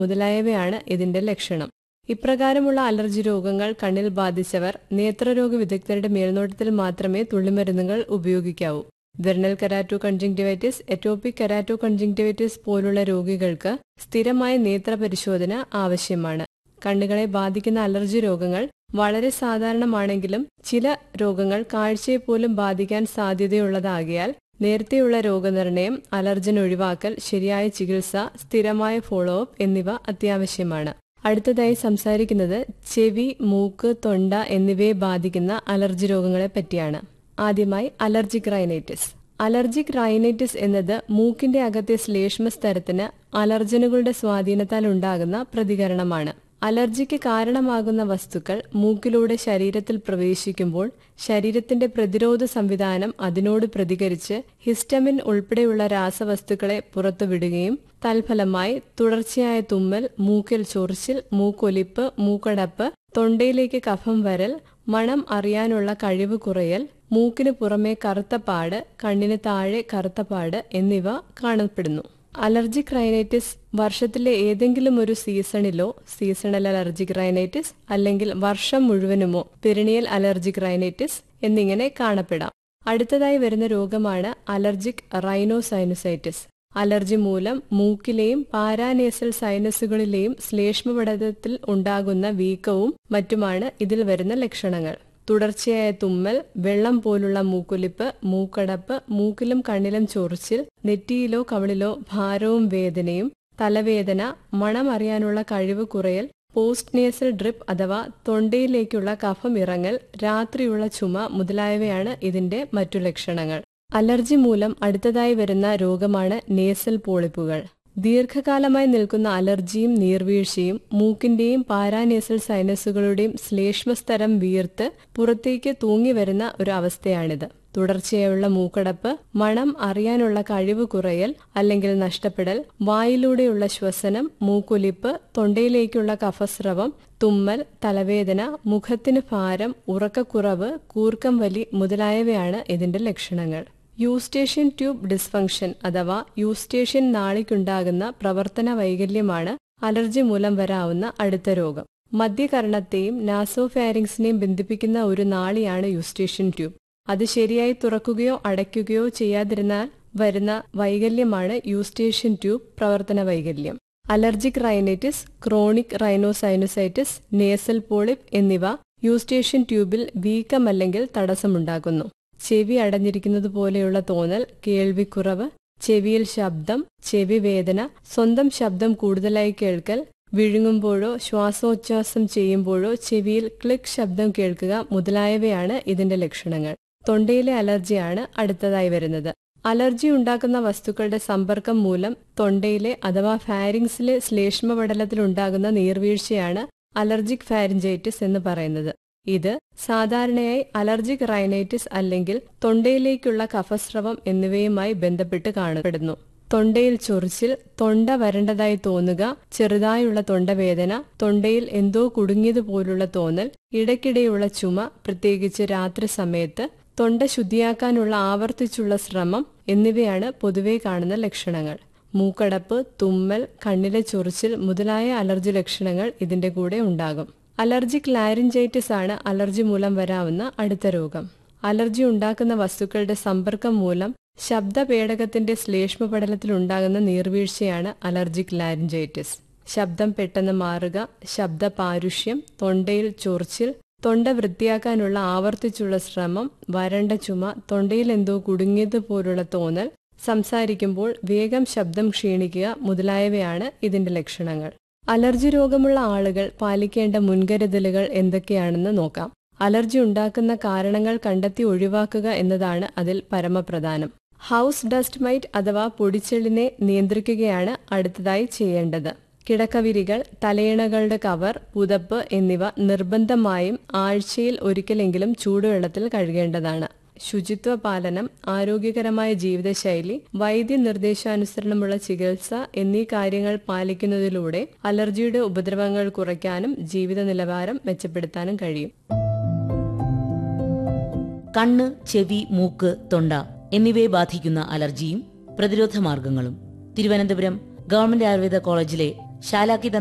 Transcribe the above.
മുതലായവയാണ് ഇതിന്റെ ലക്ഷണം ഇപ്രകാരമുള്ള അലർജി രോഗങ്ങൾ കണ്ണിൽ ബാധിച്ചവർ നേത്രരോഗ വിദഗ്ധരുടെ മേൽനോട്ടത്തിൽ മാത്രമേ തുള്ളിമരുന്നുകൾ ഉപയോഗിക്കാവൂ vernal keratoconjunctivitis atopic keratoconjunctivitis പോലുള്ള രോഗികൾക്ക് സ്ഥിരമായ നേത്ര പരിശോധന ആവശ്യമാണ് കണ്ണുകളെ ബാധിക്കുന്ന അലർജി രോഗങ്ങൾ വളരെ സാധാരണമാണെങ്കിലും ചില രോഗങ്ങൾ കാഴ്ചയെ പോലും ബാധിക്കാൻ സാധ്യതയുള്ളതാകിയാൽ നേരത്തെയുള്ള രോഗനിർണയം അലർജൻ ഒഴിവാക്കൽ ശരിയായ ചികിത്സ സ്ഥിരമായ ഫോളോ അപ്പ് എന്നിവ അത്യാവശ്യമാണ് അടുത്തതായി സംസാരിക്കുന്നത് ചെവി മൂക്ക് തൊണ്ട എന്നിവയെ ബാധിക്കുന്ന അലർജി രോഗങ്ങളെ പറ്റിയാണ് ആദ്യമായി അലർജിക് റൈനൈറ്റിസ് അലർജിക് റൈനൈറ്റിസ് എന്നത് മൂക്കിന്റെ അകത്തെ ശ്ലേഷ്മ സ്തരത്തിന് അലർജനുകളുടെ സ്വാധീനത്താൽ ഉണ്ടാകുന്ന പ്രതികരണമാണ് അലർജിക്ക് കാരണമാകുന്ന വസ്തുക്കൾ മൂക്കിലൂടെ ശരീരത്തിൽ പ്രവേശിക്കുമ്പോൾ ശരീരത്തിന്റെ പ്രതിരോധ സംവിധാനം അതിനോട് പ്രതികരിച്ച് ഹിസ്റ്റമിൻ ഉൾപ്പെടെയുള്ള രാസവസ്തുക്കളെ പുറത്തുവിടുകയും തൽഫലമായി തുടർച്ചയായ തുമ്മൽ മൂക്കിൽ ചൊറിച്ചിൽ മൂക്കൊലിപ്പ് മൂക്കടപ്പ് തൊണ്ടയിലേക്ക് കഫം വരൽ മണം അറിയാനുള്ള കഴിവ് കുറയൽ മൂക്കിന് പുറമെ കറുത്ത പാട് കണ്ണിന് താഴെ കറുത്ത പാട് എന്നിവ കാണപ്പെടുന്നു അലർജിക് റൈനൈറ്റിസ് വർഷത്തിലെ ഏതെങ്കിലും ഒരു സീസണിലോ സീസണൽ അലർജിക് റൈനൈറ്റിസ് അല്ലെങ്കിൽ വർഷം മുഴുവനുമോ പെരിണിയൽ അലർജിക് റൈനൈറ്റിസ് എന്നിങ്ങനെ കാണപ്പെടാം അടുത്തതായി വരുന്ന രോഗമാണ് അലർജിക് റൈനോസൈനുസൈറ്റിസ് അലർജി മൂലം മൂക്കിലെയും പാരാനേസൽ സൈനസുകളിലെയും ശ്ലേഷ്മപടലത്തിൽ ഉണ്ടാകുന്ന വീക്കവും മറ്റുമാണ് ഇതിൽ വരുന്ന ലക്ഷണങ്ങൾ തുടർച്ചയായ തുമ്മൽ വെള്ളം പോലുള്ള മൂക്കൊലിപ്പ് മൂക്കടപ്പ് മൂക്കിലും കണ്ണിലും ചൊറിച്ചിൽ നെറ്റിയിലോ കവിളിലോ ഭാരവും വേദനയും തലവേദന മണം അറിയാനുള്ള കഴിവ് കുറയൽ പോസ്റ്റ് നേസൽ ഡ്രിപ്പ് അഥവാ തൊണ്ടയിലേക്കുള്ള കഫം ഇറങ്ങൽ രാത്രിയുള്ള ചുമ മുതലായവയാണ് ഇതിന്റെ മറ്റു ലക്ഷണങ്ങൾ അലർജി മൂലം അടുത്തതായി വരുന്ന രോഗമാണ് നേസൽ പോളിപ്പുകൾ ദീർഘകാലമായി നിൽക്കുന്ന അലർജിയും നീർവീഴ്ചയും മൂക്കിന്റെയും പാരാനേസൽ സൈനസുകളുടെയും ശ്ലേഷ്മസ്തരം വീർത്ത് പുറത്തേക്ക് തൂങ്ങി വരുന്ന ഒരു അവസ്ഥയാണിത് തുടർച്ചയായുള്ള മൂക്കടപ്പ് മണം അറിയാനുള്ള കഴിവ് കുറയൽ അല്ലെങ്കിൽ നഷ്ടപ്പെടൽ വായിലൂടെയുള്ള ശ്വസനം മൂക്കൊലിപ്പ് തൊണ്ടയിലേക്കുള്ള കഫസ്രവം തുമ്മൽ തലവേദന മുഖത്തിന് ഭാരം ഉറക്കക്കുറവ് കൂർക്കം വലി മുതലായവയാണ് ഇതിന്റെ ലക്ഷണങ്ങൾ യൂസ്റ്റേഷ്യൻ ട്യൂബ് ഡിസ്ഫങ്ഷൻ അഥവാ യൂസ്റ്റേഷ്യൻ നാളിക്കുണ്ടാകുന്ന പ്രവർത്തന വൈകല്യമാണ് അലർജി മൂലം വരാവുന്ന അടുത്ത രോഗം മധ്യകർണത്തെയും നാസോഫാരിങ്സിനെയും ബന്ധിപ്പിക്കുന്ന ഒരു നാളിയാണ് യൂസ്റ്റേഷ്യൻ ട്യൂബ് അത് ശരിയായി തുറക്കുകയോ അടയ്ക്കുകയോ ചെയ്യാതിരുന്നാൽ വരുന്ന വൈകല്യമാണ് യൂസ്റ്റേഷ്യൻ ട്യൂബ് പ്രവർത്തന വൈകല്യം allergic rhinitis chronic rhinosinusitis nasal polyp എന്നിവ യൂസ്റ്റേഷ്യൻ ട്യൂബിൽ വീക്കം അല്ലെങ്കിൽ തടസ്സമുണ്ടാക്കുന്നു ചെവി അടഞ്ഞിരിക്കുന്നത് പോലെയുള്ള തോന്നൽ കേൾവിക്കുറവ് ചെവിയിൽ ശബ്ദം ചെവി വേദന സ്വന്തം ശബ്ദം കൂടുതലായി കേൾക്കൽ വിഴുങ്ങുമ്പോഴോ ശ്വാസോച്ഛ്വാസം ചെയ്യുമ്പോഴോ ചെവിയിൽ ക്ലിക്ക് ശബ്ദം കേൾക്കുക മുതലായവയാണ് ഇതിന്റെ ലക്ഷണങ്ങൾ തൊണ്ടയിലെ അലർജിയാണ് അടുത്തതായി വരുന്നത് അലർജി ഉണ്ടാക്കുന്ന വസ്തുക്കളുടെ സമ്പർക്കം മൂലം തൊണ്ടയിലെ അഥവാ ഫാരിങ്സിലെ ശ്ലേഷ്മപടലത്തിൽ ഉണ്ടാകുന്ന നീർവീഴ്ചയാണ് അലർജിക് ഫാരിഞ്ചൈറ്റിസ് എന്ന് പറയുന്നത് ഇത് സാധാരണയായി അലർജിക് റൈനൈറ്റിസ് അല്ലെങ്കിൽ തൊണ്ടയിലേക്കുള്ള കഫസ്രവം എന്നിവയുമായി ബന്ധപ്പെട്ട് കാണപ്പെടുന്നു തൊണ്ടയിൽ ചൊറിച്ചിൽ തൊണ്ട വരണ്ടതായി തോന്നുക ചെറുതായുള്ള തൊണ്ടവേദന തൊണ്ടയിൽ എന്തോ കുടുങ്ങിയതുപോലുള്ള തോന്നൽ ഇടയ്ക്കിടെയുള്ള ചുമ പ്രത്യേകിച്ച് രാത്രി സമയത്ത് തൊണ്ട ശുദ്ധിയാക്കാനുള്ള ആവർത്തിച്ചുള്ള ശ്രമം എന്നിവയാണ് പൊതുവെ കാണുന്ന ലക്ഷണങ്ങൾ മൂക്കടപ്പ് തുമ്മൽ കണ്ണിലെ ചൊറിച്ചിൽ മുതലായ അലർജി ലക്ഷണങ്ങൾ ഇതിന്റെ കൂടെ ഉണ്ടാകും അലർജിക് ലാരിഞ്ചൈറ്റിസ് ആണ് അലർജി മൂലം വരാവുന്ന അടുത്ത രോഗം അലർജി ഉണ്ടാക്കുന്ന വസ്തുക്കളുടെ സമ്പർക്കം മൂലം ശബ്ദപേടകത്തിന്റെ ശ്ലേഷ്മപടലത്തിൽ ഉണ്ടാകുന്ന നീർവീഴ്ചയാണ് അലർജിക് ലാരിഞ്ചൈറ്റിസ് ശബ്ദം പെട്ടെന്ന് മാറുക ശബ്ദ പാരുഷ്യം തൊണ്ടയിൽ ചൊറിച്ചിൽ തൊണ്ട വൃത്തിയാക്കാനുള്ള ആവർത്തിച്ചുള്ള ശ്രമം വരണ്ട ചുമ തൊണ്ടയിൽ എന്തോ കുടുങ്ങിയതുപോലുള്ള തോന്നൽ സംസാരിക്കുമ്പോൾ വേഗം ശബ്ദം ക്ഷീണിക്കുക മുതലായവയാണ് ഇതിന്റെ ലക്ഷണങ്ങൾ അലർജി രോഗമുള്ള ആളുകൾ പാലിക്കേണ്ട മുൻകരുതലുകൾ എന്തൊക്കെയാണെന്ന് നോക്കാം അലർജി ഉണ്ടാക്കുന്ന കാരണങ്ങൾ കണ്ടെത്തി ഒഴിവാക്കുക എന്നതാണ് അതിൽ പരമപ്രധാനം ഹൗസ് ഡസ്റ്റ് മൈറ്റ് അഥവാ പൊടിച്ചെള്ളിനെ നിയന്ത്രിക്കുകയാണ് അടുത്തതായി ചെയ്യേണ്ടത് കിടക്കവിരികൾ തലയിണകളുടെ കവർ പുതപ്പ് എന്നിവ നിർബന്ധമായും ആഴ്ചയിൽ ഒരിക്കലെങ്കിലും ചൂടുവെള്ളത്തിൽ കഴുകേണ്ടതാണ് ശുചിത്വ പാലനം ആരോഗ്യകരമായ ജീവിതശൈലി വൈദ്യ നിർദ്ദേശാനുസരണമുള്ള ചികിത്സ എന്നീ കാര്യങ്ങൾ പാലിക്കുന്നതിലൂടെ അലർജിയുടെ ഉപദ്രവങ്ങൾ കുറയ്ക്കാനും ജീവിത നിലവാരം മെച്ചപ്പെടുത്താനും കഴിയും കണ്ണ് ചെവി മൂക്ക് തൊണ്ട എന്നിവയെ ബാധിക്കുന്ന അലർജിയും പ്രതിരോധ മാർഗങ്ങളും തിരുവനന്തപുരം ഗവൺമെന്റ് ആയുർവേദ കോളേജിലെ ശാലാകിത